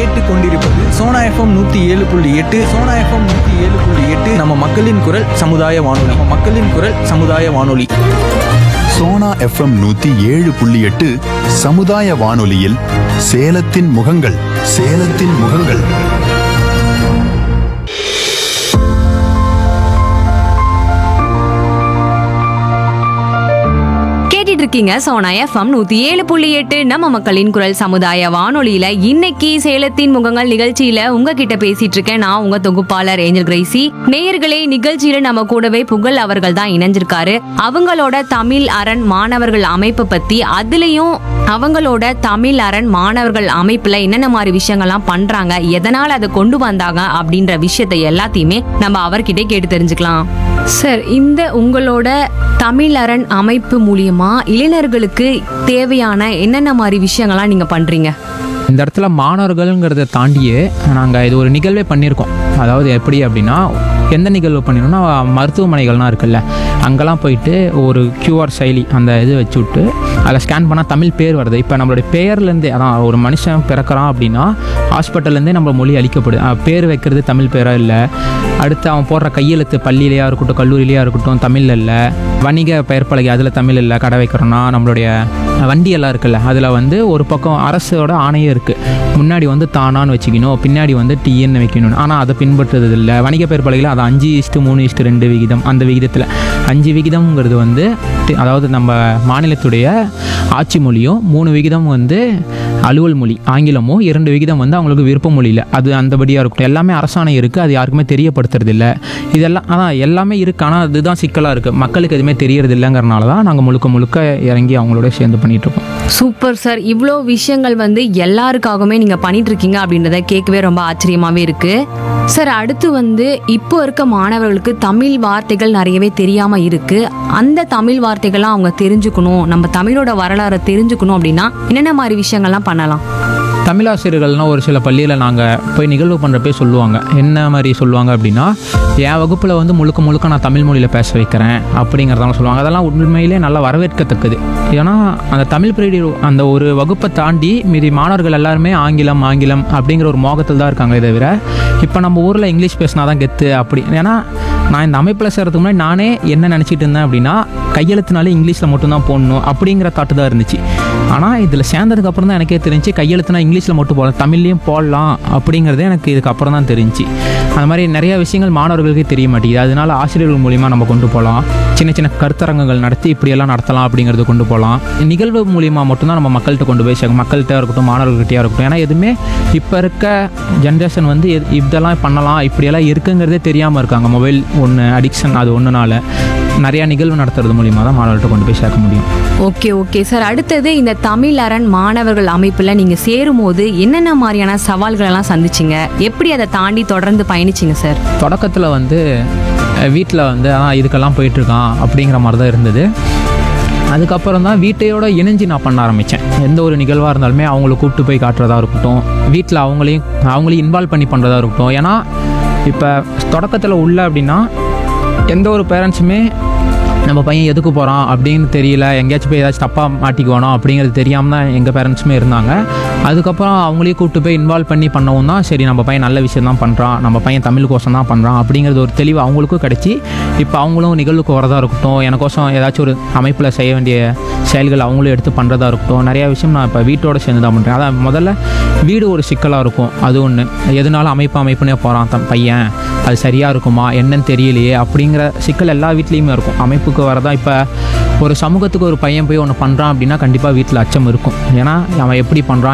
கேட்டுக்கொண்டிருப்பது சோனா எஃப்எம் நூத்தி ஏழு புள்ளி எட்டு சோனா எஃப்எம் நூத்தி ஏழு புள்ளி எட்டு நம்ம மக்களின் குரல் சமுதாய வானொலி நம்ம மக்களின் குரல் சமுதாய வானொலி சோனா எஃப்எம் நூத்தி ஏழு புள்ளி எட்டு சமுதாய வானொலியில் சேலத்தின் முகங்கள் சேலத்தின் முகங்கள் கேட்டுட்டு இருக்கீங்க சோனா எஃப்எம் நூத்தி ஏழு புள்ளி எட்டு நம்ம மக்களின் குரல் சமுதாய வானொலியில இன்னைக்கு சேலத்தின் முகங்கள் நிகழ்ச்சியில உங்ககிட்ட பேசிட்டு இருக்கேன் நான் உங்க தொகுப்பாளர் ஏஞ்சல் கிரேசி நேயர்களே நிகழ்ச்சியில நம்ம கூடவே புகழ் அவர்கள் தான் இணைஞ்சிருக்காரு அவங்களோட தமிழ் அரண் மாணவர்கள் அமைப்பு பத்தி அதுலயும் அவங்களோட தமிழ் அரண் மாணவர்கள் அமைப்புல என்னென்ன மாதிரி விஷயங்கள்லாம் பண்றாங்க எதனால அதை கொண்டு வந்தாங்க அப்படின்ற விஷயத்தை எல்லாத்தையுமே நம்ம அவர்கிட்ட கேட்டு தெரிஞ்சுக்கலாம் சார் இந்த உங்களோட தமிழ் அரண் அமைப்பு மூலியமா இளைஞர்களுக்கு தேவையான என்னென்ன மாதிரி விஷயங்கள்லாம் நீங்க பண்றீங்க இந்த இடத்துல மாணவர்கள்ங்கிறத தாண்டியே நாங்கள் இது ஒரு நிகழ்வே பண்ணியிருக்கோம் அதாவது எப்படி அப்படின்னா எந்த நிகழ்வு பண்ணிருக்கோம்னா மருத்துவமனைகள்லாம் இருக்குல்ல அங்கெல்லாம் போயிட்டு ஒரு கியூஆர் செயலி அந்த இது வச்சு விட்டு அதில் ஸ்கேன் பண்ணால் தமிழ் பேர் வருது இப்போ நம்மளுடைய பேர்லேருந்தே அதான் ஒரு மனுஷன் பிறக்கிறான் அப்படின்னா ஹாஸ்பிட்டல்லேருந்தே நம்ம மொழி அளிக்கப்படுது அஹ் பேர் வைக்கிறது தமிழ் பேராக இல்லை அடுத்து அவன் போடுற கையெழுத்து பள்ளியிலையா இருக்கட்டும் கல்லூரியிலையா இருக்கட்டும் தமிழில் இல்லை வணிக பெயர் பலகை அதில் தமிழ் இல்லை கடை வைக்கிறோன்னா நம்மளுடைய வண்டி எல்லாம் இருக்குல்ல அதில் வந்து ஒரு பக்கம் அரசோட ஆணையம் இருக்குது முன்னாடி வந்து தானான்னு வச்சுக்கணும் பின்னாடி வந்து டிஎன்னு வைக்கணும் ஆனால் அதை பின்பற்றுறது இல்லை வணிக பெயர் பலகையில் அது அஞ்சு இஸ்ட்டு மூணு இஸ்ட்டு ரெண்டு விகிதம் அந்த விகிதத்தில் அஞ்சு விகிதம்ங்கிறது வந்து தி- அதாவது நம்ம மாநிலத்துடைய ஆட்சி மொழியும் மூணு விகிதம் வந்து அலுவல் மொழி ஆங்கிலமும் இரண்டு விகிதம் வந்து அவங்களுக்கு விருப்ப மொழியில் அது அந்தபடியாக இருக்கட்டும் எல்லாமே அரசாணை இருக்குது அது யாருக்குமே தெரியப்படுத்துறது இல்லை இதெல்லாம் அதான் எல்லாமே இருக்குது ஆனால் அதுதான் சிக்கலாக இருக்குது மக்களுக்கு எதுவுமே தெரியறது இல்லைங்கிறனால தான் நாங்கள் முழுக்க முழுக்க இறங்கி அவங்களோட சேர்ந்து பண்ணிட்டு இருக்கோம் சூப்பர் சார் இவ்வளோ விஷயங்கள் வந்து எல்லாருக்காகவுமே நீங்க பண்ணிட்டு இருக்கீங்க அப்படின்றத கேட்கவே ரொம்ப ஆச்சரியமாவே இருக்கு சார் அடுத்து வந்து இப்போ இருக்க மாணவர்களுக்கு தமிழ் வார்த்தைகள் நிறையவே தெரியாம இருக்கு அந்த தமிழ் வார்த்தைகள்லாம் அவங்க தெரிஞ்சுக்கணும் நம்ம தமிழோட வரலாறை தெரிஞ்சுக்கணும் அப்படின்னா என்னென்ன மாதிரி விஷயங்கள்லாம் பண்ணலாம் தமிழாசிரியர்கள்னால் ஒரு சில பள்ளியில் நாங்கள் போய் நிகழ்வு பண்ணுறப்பே சொல்லுவாங்க என்ன மாதிரி சொல்லுவாங்க அப்படின்னா என் வகுப்பில் வந்து முழுக்க முழுக்க நான் தமிழ் மொழியில் பேச வைக்கிறேன் அப்படிங்கிறதெல்லாம் சொல்லுவாங்க அதெல்லாம் உண்மையிலே நல்லா வரவேற்கத்தக்கது ஏன்னா அந்த தமிழ் பிரீடி அந்த ஒரு வகுப்பை தாண்டி மீதி மாணவர்கள் எல்லாருமே ஆங்கிலம் ஆங்கிலம் அப்படிங்கிற ஒரு மோகத்தில் தான் இருக்காங்களே தவிர இப்போ நம்ம ஊரில் இங்கிலீஷ் பேசினா தான் கெத்து அப்படி ஏன்னா நான் இந்த அமைப்பில் சேர்றதுக்கு முன்னாடி நானே என்ன நினச்சிட்டு இருந்தேன் அப்படின்னா கையெழுத்துனாலே இங்கிலீஷில் மட்டும்தான் போடணும் அப்படிங்கிற தாட்டு தான் இருந்துச்சு ஆனால் இதில் சேர்ந்ததுக்கு அப்புறம் தான் எனக்கே தெரிஞ்சு கையெழுத்துனா இங்கிலீஷில் மட்டும் போடலாம் தமிழ்லையும் போடலாம் அப்படிங்கிறதே எனக்கு இதுக்கப்புறம் தான் தெரிஞ்சு அந்த மாதிரி நிறைய விஷயங்கள் மாணவர்களுக்கே தெரிய மாட்டேங்குது அதனால ஆசிரியர்கள் மூலிமா நம்ம கொண்டு போகலாம் சின்ன சின்ன கருத்தரங்கங்கள் நடத்தி இப்படியெல்லாம் நடத்தலாம் அப்படிங்கிறத கொண்டு போகலாம் நிகழ்வு மூலிமா மட்டும்தான் நம்ம மக்கள்கிட்ட கொண்டு போய் சேர்க்கணும் மக்கள்கிட்ட இருக்கட்டும் மாணவர்கள்கிட்டயா இருக்கட்டும் ஏன்னா எதுவுமே இப்போ இருக்க ஜென்ரேஷன் வந்து எது- இதெல்லாம் பண்ணலாம் இப்படியெல்லாம் இருக்குங்கிறதே தெரியாமல் இருக்காங்க மொபைல் ஒன்று அடிக்ஷன் அது ஒன்றுனால நிறையா நிகழ்வு நடத்துறது மூலிமா தான் மாணவர்கள்ட்ட கொண்டு போய் சேர்க்க முடியும் ஓகே ஓகே சார் அடுத்தது இந்த தமிழ் அரண் மாணவர்கள் அமைப்புல நீங்க சேரும்போது என்னென்ன மாதிரியான சவால்கள் எல்லாம் சந்திச்சீங்க எப்படி அதை தாண்டி தொடர்ந்து பயணிச்சீங்க சார் தொடக்கத்தில் வந்து வீட்டில் வந்து ஆ இதுக்கெல்லாம் போயிட்டுருக்கான் அப்படிங்கிற மாதிரி தான் இருந்தது அதுக்கப்புறம் தான் வீட்டையோட இணைஞ்சு நான் பண்ண ஆரம்பித்தேன் எந்த ஒரு நிகழ்வாக இருந்தாலுமே அவங்கள கூப்பிட்டு போய் காட்டுறதா இருக்கட்டும் வீட்டில் அவங்களையும் அவங்களையும் இன்வால்வ் பண்ணி பண்ணுறதா இருக்கட்டும் ஏன்னா இப்போ தொடக்கத்தில் உள்ள அப்படின்னா எந்த ஒரு பேரண்ட்ஸுமே நம்ம பையன் எதுக்கு போகிறான் அப்படின்னு தெரியல எங்கேயாச்சும் போய் ஏதாச்சும் தப்பாக மாட்டிக்குவானோ அப்படிங்கிறது தெரியாமல் தான் எங்கள் பேரண்ட்ஸுமே இருந்தாங்க அதுக்கப்புறம் அவங்களையும் கூப்பிட்டு போய் இன்வால்வ் பண்ணி பண்ணவும் தான் சரி நம்ம பையன் நல்ல விஷயம் தான் பண்ணுறான் நம்ம பையன் தமிழுக்கோசம் தான் பண்ணுறான் அப்படிங்கிறது ஒரு தெளிவு அவங்களுக்கும் கிடச்சி இப்போ அவங்களும் நிகழ்வுக்கு வரதா இருக்கட்டும் எனக்கோசம் ஏதாச்சும் ஒரு அமைப்பில் செய்ய வேண்டிய செயல்கள் அவங்களும் எடுத்து பண்ணுறதா இருக்கட்டும் நிறையா விஷயம் நான் இப்போ வீட்டோட சேர்ந்து தான் பண்ணுறேன் அதான் முதல்ல வீடு ஒரு சிக்கலாக இருக்கும் அது ஒன்று எதனால அமைப்பு அமைப்புனே போகிறான் தன் பையன் அது சரியாக இருக்குமா என்னன்னு தெரியலையே அப்படிங்கிற சிக்கல் எல்லா வீட்லேயுமே இருக்கும் அமைப்புக்கு வரதா இப்போ ஒரு சமூகத்துக்கு ஒரு பையன் போய் ஒன்று பண்ணுறான் அப்படின்னா கண்டிப்பாக வீட்டில் அச்சம் இருக்கும் ஏன்னா அவன் எப்படி பண்ணுறான்